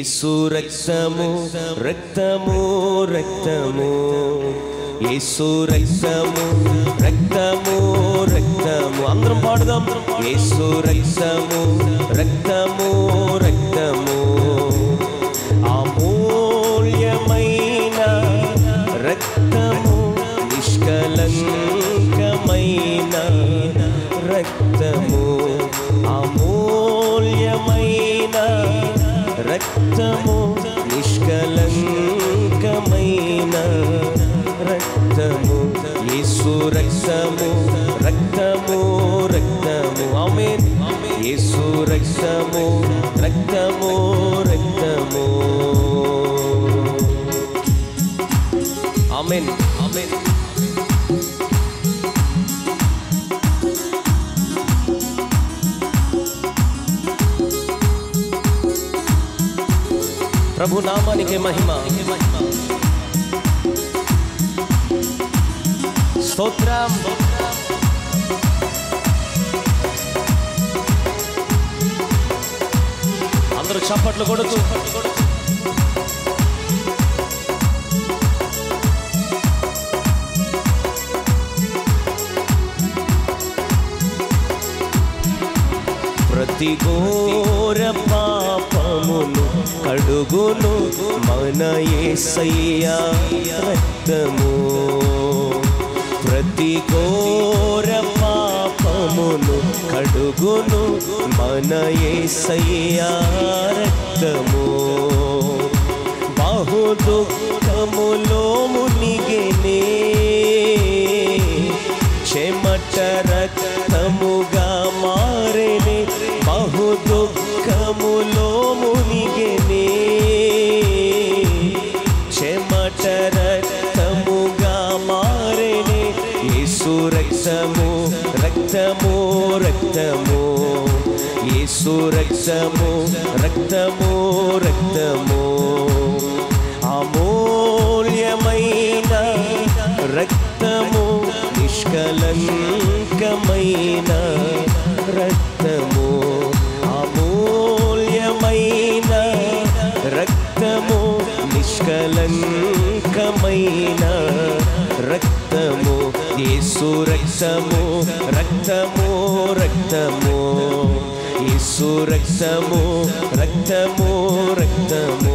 యేసు రక్తము రక్తము రక్తము యేసు రక్తము రక్తము రక్తము అందరం పాడుదాం యేసు రక్తము రక్తము రక్తము అమూల్యమైన రక్తము నిష్కలంకమైన రక్తము అమూల్యమైన రక్తము నిష్కలంకమైన రక్తము యేసు రక్తము రక్తము రక్తము ఆమేన్ యేసు రక్తము రక్తము రక్తము ఆమేన్ ఆమేన్ ప్రభు నామానికి మహిమ స్తోత్రం అందరూ చప్పట్లు కొడుతూ ప్రతి ఘోర పాపమును కడుగును మన యేసయ్యా రక్తము ప్రతి ఘోర పాపమును కడుగును మన యేసయ్యా రక్తము బహు దుఃఖములో మునిగెనే చెమట రక్తముగా మారెనే బహు దుఃఖములో మునిగెనే చెమట రక్తముగా మారెనే యేసు రక్తము రక్తము రక్తము యేసు రక్తము రక్తము రక్తము అమూల్యమైన రక్తము నిష్కలంకమైన రక్తము అమూల్యమైన రక్తము నిష్కలంకమైన రక్తము యేసు రక్తము రక్తము రక్తము యేసు రక్తము రక్తము రక్తము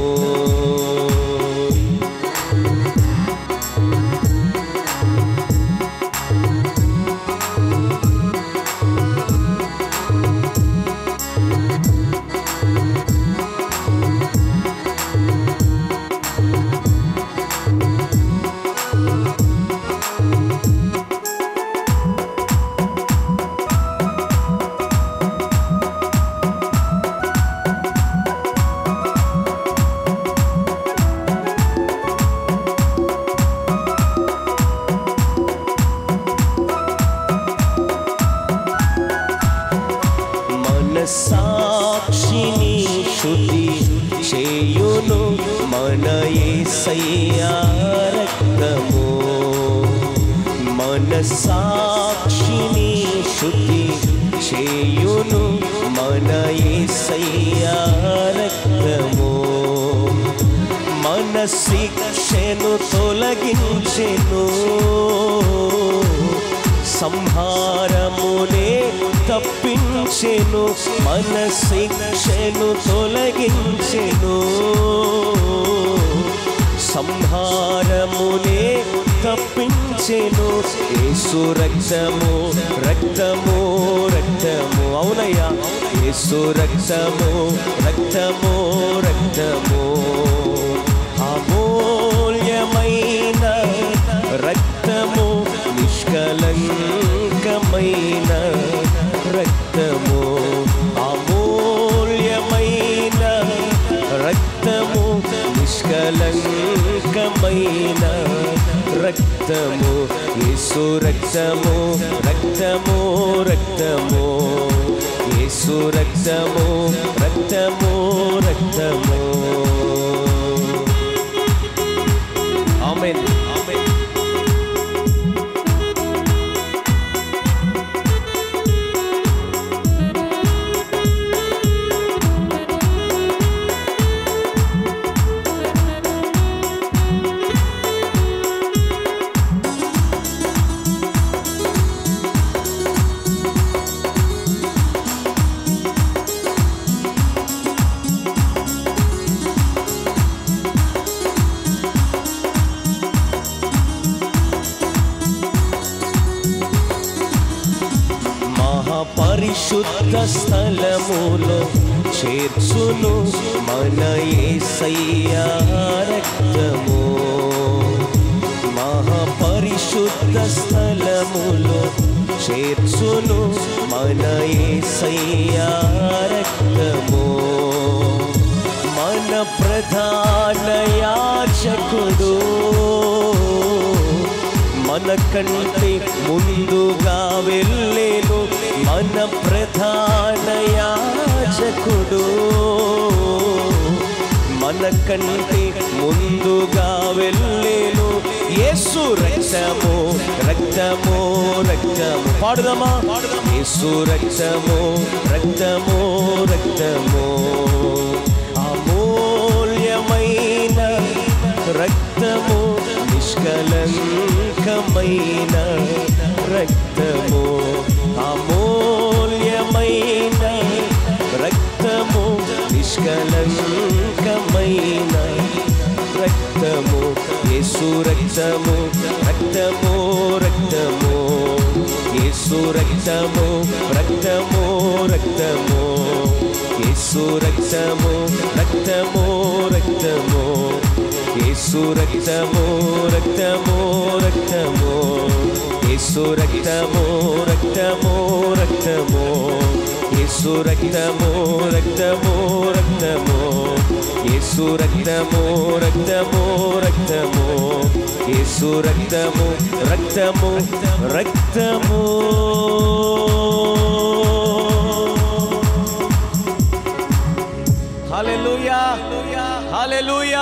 మనసాక్షిని శుద్ధి చేయును మన యేసయ్యా రక్తము మనసాక్షిని శుద్ధి చేయును మన యేసయ్యా రక్తము మన శిక్షను తొలగించెను సంహారమునే తప్పించెను మన శిక్షను తొలగించెను సంహారమునే తప్పించెను యేసు రక్తము రక్తము రక్తము అవునయ్యా యేసు రక్తము రక్తము రక్తము అమూల్యమైన రక్తము నిష్కలంకమైన రక్తము అమూల్యమైన రక్తము నిష్కలంకమైన రక్తము యేసు రక్తము రక్తము రక్తము యేసు రక్తము రక్తము రక్తము ఆమేన్ ఆమేన్ పరిశుద్ధ స్థలములో చేర్చును మన యేసయ్య రక్తము మహాపరిశుద్ధ స్థలములో చేర్చును మన యేసయ్య రక్తము మన ప్రధాన యాచకుడు మన కంటే ముందుగా వెళ్ళేను మన ప్రధాన యాచకుడు మన కంటే ముందుగా వెళ్ళేను యేసు రక్తము రక్తము రక్తము పాడుదామా యేసు రక్తము రక్తము రక్తము అమూల్యమైన రక్తము నిష్కలంకమైన రక్తము అమూల్యమైన రక్తము నిష్కలంకమైన రక్తము యేసు రక్తము రక్తము రక్తము యేసు రక్తము రక్తము రక్తము యేసు రక్తము రక్తము రక్తము యేసు రక్తము రక్తము రక్తము యేసు రక్తము రక్తము రక్తము యేసు రక్తము రక్తము రక్తము యేసు రక్తము రక్తము రక్తము యేసు రక్తము రక్తము రక్తము హల్లెలూయా హల్లెలూయా